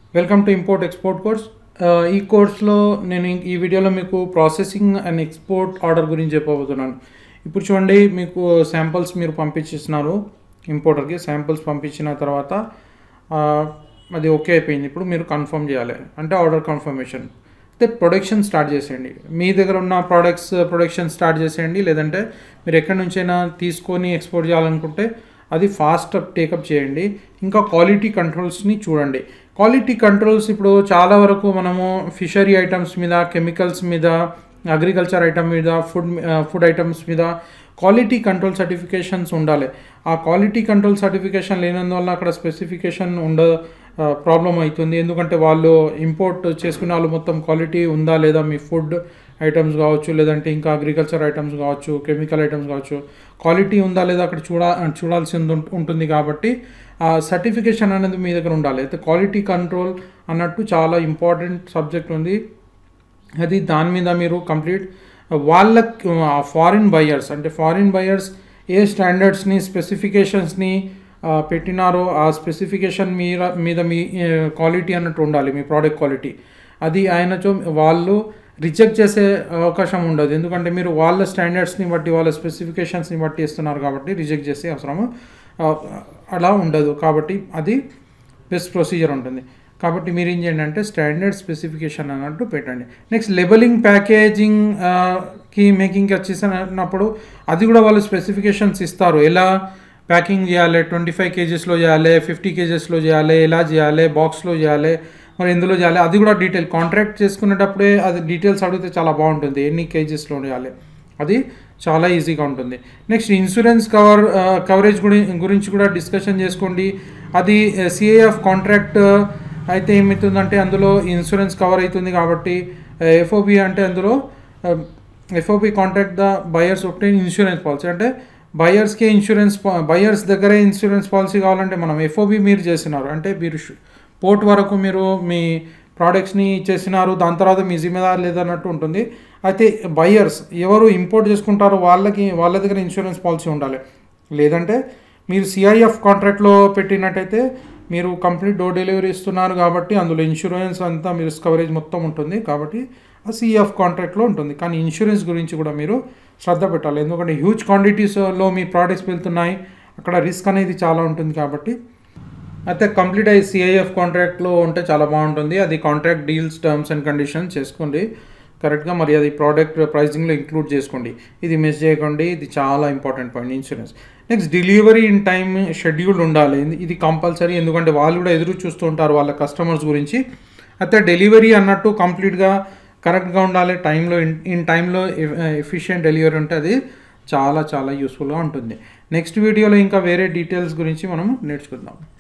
welcome to import export course ఈ కోర్స్లో నేను ఈ- ఈ వీడియోలో మీకు ప్రాసెసింగ్ అండ్ ఎక్స్పోర్ట్ ఆర్డర్ గురించి చెప్పబోతున్నాను ఇప్పుడు చూడండి మీకు శాంపిల్స్ మీరు పంపించేస్తున్నారు ఇంపోర్టర్కి శాంపిల్స్ పంపించిన తర్వాత ఆ, అది ఓకే అయిపోయింది ఇప్పుడు మీరు కన్ఫర్మ్ చేయాలి అంటే ఆర్డర్ కన్ఫర్మేషన్ అయితే ప్రొడక్షన్ స్టార్ట్ చేసేయండి మీ దగ్గర ఉన్న ప్రోడక్ట్స్ ప్రొడక్షన్ స్టార్ట్ చేసేయండి లేదంటే మీరు ఎక్కడి నుంచైనా తీసుకొని ఎక్స్పోర్ట్ చేయాలనుకుంటే అది ఫాస్ట్ టేకప్ చేయండి ఇంకా క్వాలిటీ కంట్రోల్స్ని చూడండి క్వాలిటీ కంట్రోల్స్ ఇప్పుడు చాలా వరకు మనము ఫిషరీ ఐటమ్స్ మీద కెమికల్స్ మీద అగ్రికల్చర్ ఐటమ్ మీద ఫుడ్ ఫుడ్ ఐటమ్స్ మీద క్వాలిటీ కంట్రోల్ సర్టిఫికేషన్స్ ఉండాలి ఆ క్వాలిటీ కంట్రోల్ సర్టిఫికేషన్ లేనందువల్ల అక్కడ స్పెసిఫికేషన్ ఉండ ప్రాబ్లం అవుతుంది ఎందుకంటే వాళ్ళు ఇంపోర్ట్ చేసుకునే వాళ్ళు మొత్తం క్వాలిటీ ఉందా లేదా మీ ఫుడ్ ఐటమ్స్ కావచ్చు లేదంటే ఇంకా అగ్రికల్చర్ ఐటమ్స్ కావచ్చు కెమికల్ ఐటమ్స్ కావచ్చు క్వాలిటీ ఉందా లేదా అక్కడ చూడా చూడాల్సింది ఉం- ఉంటుంది కాబట్టి ఆ సర్టిఫికేషన్ అనేది మీ దగ్గర ఉండాలి అయితే క్వాలిటీ కంట్రోల్ అన్నట్టు చాలా ఇంపార్టెంట్ సబ్జెక్ట్ ఉంది అది దాని మీద మీరు కంప్లీట్ వాళ్ళ ఫారిన్ బయర్స్ అంటే ఫారిన్ బయర్స్ ఏ స్టాండర్డ్స్ని స్పెసిఫికేషన్స్ని పెట్టినారో ఆ స్పెసిఫికేషన్ మీద మీద మీ క్వాలిటీ అన్నట్టు ఉండాలి మీ ప్రోడక్ట్ క్వాలిటీ అది ఆయనతో వాళ్ళు రిజెక్ట్ చేసే అవకాశం ఉండదు ఎందుకంటే మీరు వాళ్ళ స్టాండర్డ్స్ని బట్టి వాళ్ళ స్పెసిఫికేషన్స్ని బట్టి ఇస్తున్నారు కాబట్టి రిజెక్ట్ చేసే అవసరము ఆ, అలా ఉండదు కాబట్టి అది బెస్ట్ ప్రొసీజర్ ఉంటుంది కాబట్టి మీరు ఏం చేయండి అంటే స్టాండర్డ్ స్పెసిఫికేషన్ అన్నట్టు పెట్టండి నెక్స్ట్ లెబలింగ్ ప్యాకేజింగ్ కి మేకింగ్కి వచ్చేసినప్పుడు అది కూడా వాళ్ళు స్పెసిఫికేషన్స్ ఇస్తారు ఎలా ప్యాకింగ్ చేయాలి ట్వంటీ ఫైవ్ కేజెస్లో చేయాలి ఫిఫ్టీ కేజెస్లో చేయాలి ఎలా చేయాలి బాక్స్లో చేయాలి మరి ఎందులో చేయాలి అది కూడా డీటెయిల్ కాంట్రాక్ట్ చేసుకునేటప్పుడే అది డీటెయిల్స్ అడిగితే చాలా బాగుంటుంది ఎన్ని కేజెస్లో చేయాలి అది చాలా ఈజీగా ఉంటుంది నెక్స్ట్ ఇన్సూరెన్స్ కవర్ కవరేజ్ గురి గురించి కూడా డిస్కషన్ చేసుకోండి అది సిఏఎఫ్ కాంట్రాక్ట్ అయితే ఏమవుతుందంటే అందులో ఇన్సూరెన్స్ కవర్ అవుతుంది కాబట్టి ఎఫ్ఓబి అంటే అందులో FOB contract the buyers obtain insurance policy అంటే బయర్స్కే ఇన్సూరెన్స్ బయర్స్ దగ్గరే ఇన్సూరెన్స్ పాలసీ కావాలంటే మనం ఎఫ్ఓబి మీరు చేసినారు అంటే మీరు పోర్ట్ వరకు మీరు మీ ప్రోడక్ట్స్ని ఇచ్చేసినారు దాని తర్వాత మీ జిమ్మేదారు లేదన్నట్టు ఉంటుంది అయితే బయర్స్ ఎవరు ఇంపోర్ట్ చేసుకుంటారో వాళ్ళకి వాళ్ళ దగ్గర ఇన్సూరెన్స్ పాలసీ ఉండాలి లేదంటే మీరు సిఐఎఫ్ కాంట్రాక్ట్లో పెట్టినట్టయితే మీరు కంప్లీట్ డోర్ డెలివరీ ఇస్తున్నారు కాబట్టి అందులో ఇన్సూరెన్స్ అంతా మీరు కవరేజ్ మొత్తం ఉంటుంది కాబట్టి ఆ సిఎఫ్ కాంట్రాక్ట్లో ఉంటుంది కానీ ఇన్సూరెన్స్ గురించి కూడా మీరు శ్రద్ధ పెట్టాలి ఎందుకంటే హ్యూజ్ క్వాంటిటీస్లో మీ ప్రోడక్ట్స్ వెళ్తున్నాయి అక్కడ రిస్క్ అనేది చాలా ఉంటుంది కాబట్టి అయితే కంప్లీట్ అయ్యి సిఐఎఫ్ కాంట్రాక్ట్లో ఉంటే చాలా బాగుంటుంది అది contract deals terms and conditions చేసుకోండి కరెక్ట్గా మరి అది ప్రోడక్ట్ ప్రైజింగ్లో ఇంక్లూడ్ చేసుకోండి ఇది మిస్ చేయకండి ఇది చాలా important point insurance next delivery in time schedule ఉండాలి ఇది- ఇది కంపల్సరీ ఎందుకంటే వాళ్ళు కూడా ఎదురు చూస్తూ ఉంటారు వాళ్ళ కస్టమర్స్ గురించి అయితే డెలివరీ అన్నట్టు కంప్లీట్గా కరెక్ట్గా ఉండాలి టైంలో ఇన్ ఇన్ టైంలో ఎఫిషియెంట్ డెలివరీ ఉంటే అది చాలా చాలా యూస్ఫుల్గా ఉంటుంది నెక్స్ట్ వీడియోలో ఇంకా వేరే డీటెయిల్స్ గురించి మనం నేర్చుకుందాం